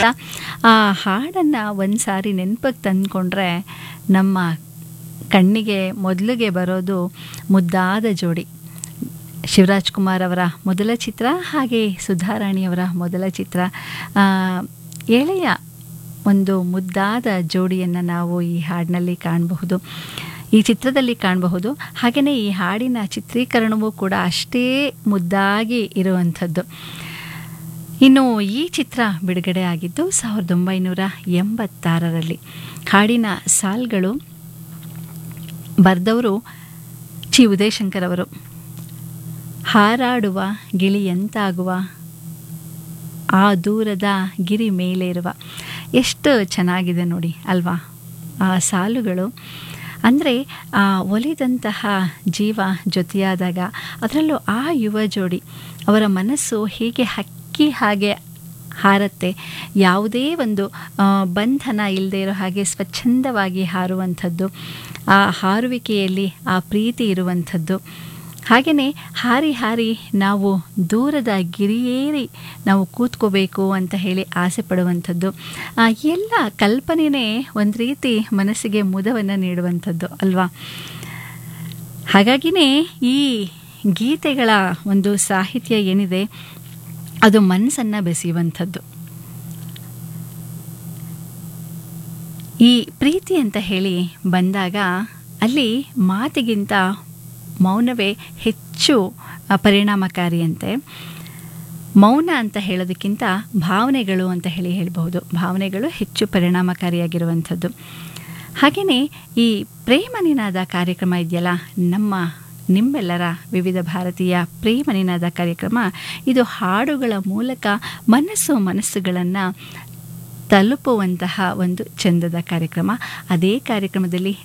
ಆ ಹಾಡನ್ನು ಒಂದು ಸಾರಿ ನೆನಪಿಗೆ ತಂದ್ಕೊಂಡ್ರೆ ನಮ್ಮ ಕಣ್ಣಿಗೆ ಮೊದಲಿಗೆ ಬರೋದು ಮುದ್ದಾದ ಜೋಡಿ ಶಿವರಾಜ್ ಕುಮಾರ್ ಅವರ ಮೊದಲ ಚಿತ್ರ ಹಾಗೆ ಸುಧಾರಾಣಿಯವರ ಮೊದಲ ಚಿತ್ರ ಆ, ಎಳೆಯ ಒಂದು ಮುದ್ದಾದ ಜೋಡಿಯನ್ನು ನಾವು ಈ ಹಾಡಿನಲ್ಲಿ ಕಾಣಬಹುದು ಈ ಚಿತ್ರದಲ್ಲಿ ಕಾಣಬಹುದು ಹಾಗೆಯೇ ಈ ಹಾಡಿನ ಚಿತ್ರೀಕರಣವೂ ಕೂಡ ಅಷ್ಟೇ ಮುದ್ದಾಗಿ ಇರುವಂಥದ್ದು ಇನ್ನು ಈ ಚಿತ್ರ ಬಿಡುಗಡೆ ಆಗಿದ್ದು ಸಾವಿರದ ಒಂಬೈನೂರ ಎಂಬತ್ತಾರರಲ್ಲಿ ಹಾಡಿನ ಸಾಲ್ಗಳು ಬರೆದವರು ಚಿ ಉದಯಶಂಕರ್ ಅವರು ಹಾರಾಡುವ ಗಿಳಿಯಂತಾಗುವ ಆ ದೂರದ ಗಿರಿ ಮೇಲೆ ಇರುವ ಎಷ್ಟು ಚೆನ್ನಾಗಿದೆ ನೋಡಿ ಅಲ್ವಾ ಆ ಸಾಲುಗಳು ಅಂದರೆ ಆ ಒಲಿದಂತಹ ಜೀವ ಜೊತೆಯಾದಾಗ ಅದರಲ್ಲೂ ಆ ಯುವ ಜೋಡಿ ಅವರ ಮನಸ್ಸು ಹೀಗೆ ಹಕ್ಕಿ ಹಾಗೆ ಹಾರತ್ತೆ ಯಾವುದೇ ಒಂದು ಆ, ಬಂಧನ ಇಲ್ಲದೆ ಇರೋ ಹಾಗೆ ಸ್ವಚ್ಛಂದವಾಗಿ ಹಾರುವಂಥದ್ದು ಆ ಹಾರುವಿಕೆಯಲ್ಲಿ ಆ ಪ್ರೀತಿ ಇರುವಂಥದ್ದು ಹಾಗೆಯೇ ಹಾರಿ ಹಾರಿ ನಾವು ದೂರದ ಗಿರಿಯೇರಿ ನಾವು ಕೂತ್ಕೋಬೇಕು ಅಂತ ಹೇಳಿ ಆಸೆ ಪಡುವಂಥದ್ದು ಆ ಎಲ್ಲ ಕಲ್ಪನೆಯೇ ಒಂದು ರೀತಿ ಮನಸ್ಸಿಗೆ ಮುದವನ್ನು ನೀಡುವಂಥದ್ದು ಅಲ್ವಾ ಹಾಗಾಗಿನೇ ಈ ಗೀತೆಗಳ ಒಂದು ಸಾಹಿತ್ಯ ಏನಿದೆ ಅದು ಮನಸ್ಸನ್ನು ಬೆಸೆಯುವಂಥದ್ದು ಈ ಪ್ರೀತಿ ಅಂತ ಹೇಳಿ ಬಂದಾಗ ಅಲ್ಲಿ ಮಾತಿಗಿಂತ ಮೌನವೇ ಹೆಚ್ಚು ಆ, ಪರಿಣಾಮಕಾರಿಯಂತೆ ಮೌನ ಅಂತ ಹೇಳೋದಕ್ಕಿಂತ ಭಾವನೆಗಳು ಅಂತ ಹೇಳಿ ಹೇಳ್ಬಹುದು ಭಾವನೆಗಳು ಹೆಚ್ಚು ಪರಿಣಾಮಕಾರಿಯಾಗಿರುವಂಥದ್ದು ಹಾಗೆಯೇ ಈ ಪ್ರೇಮ ನಿನಾದ ಕಾರ್ಯಕ್ರಮ ಇದೆಯಲ್ಲ ನಮ್ಮ ನಿಮ್ಮೆಲ್ಲರ ವಿವಿಧ ಭಾರತೀಯ ಪ್ರೇಮ ನಿನಾದ ಕಾರ್ಯಕ್ರಮ ಇದು ಹಾಡುಗಳ ಮೂಲಕ ಮನಸ್ಸು ಮನಸ್ಸುಗಳನ್ನು ತಲುಪುವಂತಹ ಒಂದು ಚಂದದ ಕಾರ್ಯಕ್ರಮ ಅದೇ ಕಾರ್ಯಕ್ರಮದಲ್ಲಿ